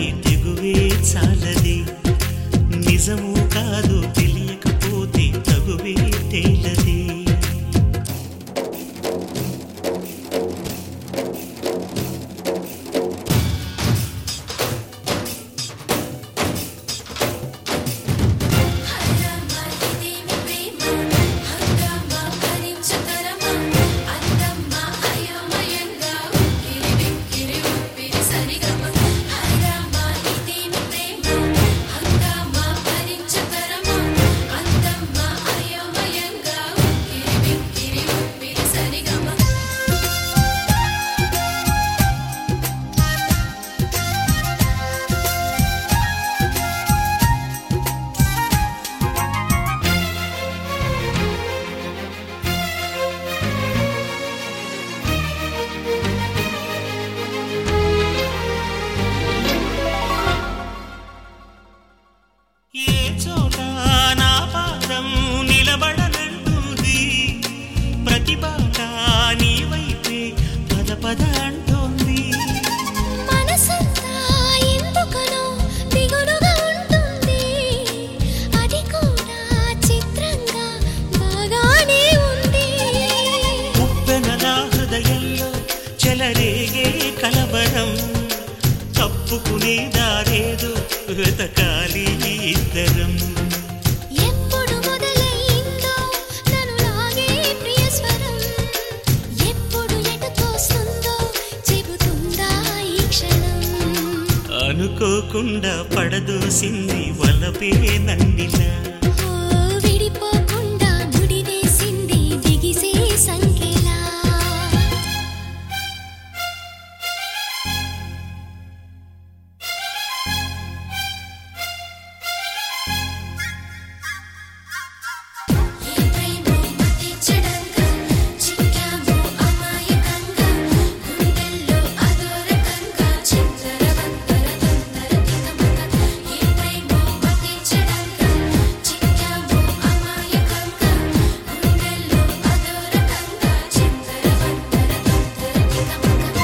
తెగువే చాలది నిజము కాదు తెలియకపోతే తగువే తేలది హరమ ఇదేమి ప్రేమ హంగమ భరించతరమ అందమ్మ అయోమయంగా ఉక్కిరి బిక్కిరి ఉప్పిరి సరిగమ హరమ ఇదేమి ప్రేమ హంగమ భరించతరమ అందమ్మ అయోమయంగా ఉక్కిరి బిక్కిరి ఉప్పిరి సరిగమ ఏ చోట నా పాదం నిలబడనంటుంది ప్రతి బాట నీ వైపే పద పద అంటోంది మనసంతా ఎందుకనో దిగులుగా ఉంటుంది అది కూడా చిత్రంగా బాగానే ఉంది ఉప్పెనల హృదయంలో చెలరేగే కలవరం తప్పుకునే దారేదో వెతకాలి ఇద్దరం ఎప్పుడు మొదలైందో నన్ను లాగే ప్రియ స్వరం ఎప్పుడు ఎటు తోస్తుందో చెబుతుందా ఈ క్షణం అనుకోకుండా పడదోసింది వలపే నందిన ఓ విడిపోకుండా ముడివేసింది బిగిసే సంఖ్యలా ఏ ప్రేమో మతించడంగా చిక్కామో అమాయకంగా గుండెల్లో అదోరకంగా చిందరవందర తొందర తికమక ఏ ప్రేమో మతించడంగా చిక్కామో అమాయకంగా గుండెల్లో అదోరకంగా చిందరవందర తొందర తికమక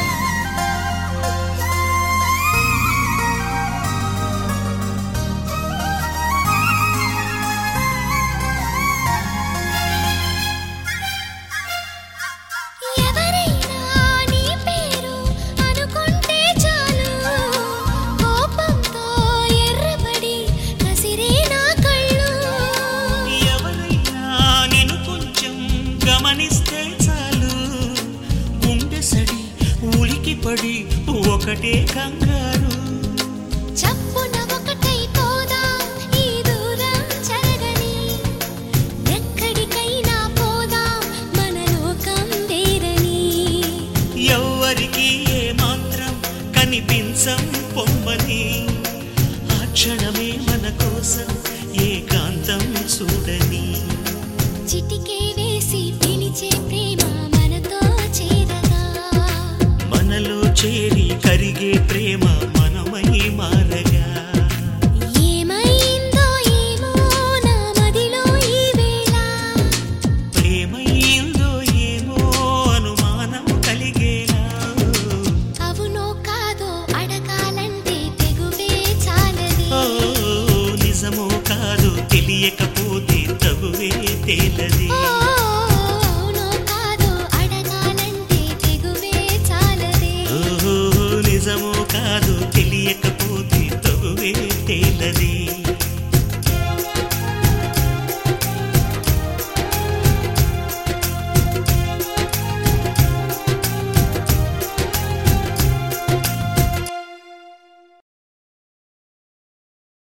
ఎవరైనా నీ పేరు అనుకుంటే చాలు కోపంతో ఎర్రబడి కసిరే నా కళ్ళు ఎవరైనా నిన్ను కొంచెం గమనిస్తే చాలు గుండె సడి ఉలికి పడి ఒకటే కంగారు చప్పున ఒకటై పోదాం ఈ దూరం జరగని ఎక్కడికైనా పోదాం మన లోకం వేరని ఎవ్వరికి ఏ మాత్రం కనిపించం పొమ్మని ఆ క్షణమే మన కోసం ఏకాంతం చూడని చిటికే వేసి పిలిచే ప్రేమ మనతో చేరగా మనలో చేరి కరిగే ప్రేమ మనమై మారగా ఏమైందో ఏమో నా మదిలో ఈ వేళ ప్రేమైందో ఏమో అనుమానం కలిగేలా అవునో కాదో అడగాలంటే తెగువే చాలది ఓ నిజమో కాదు తెలియకపోతే తగువే తేలది ఓ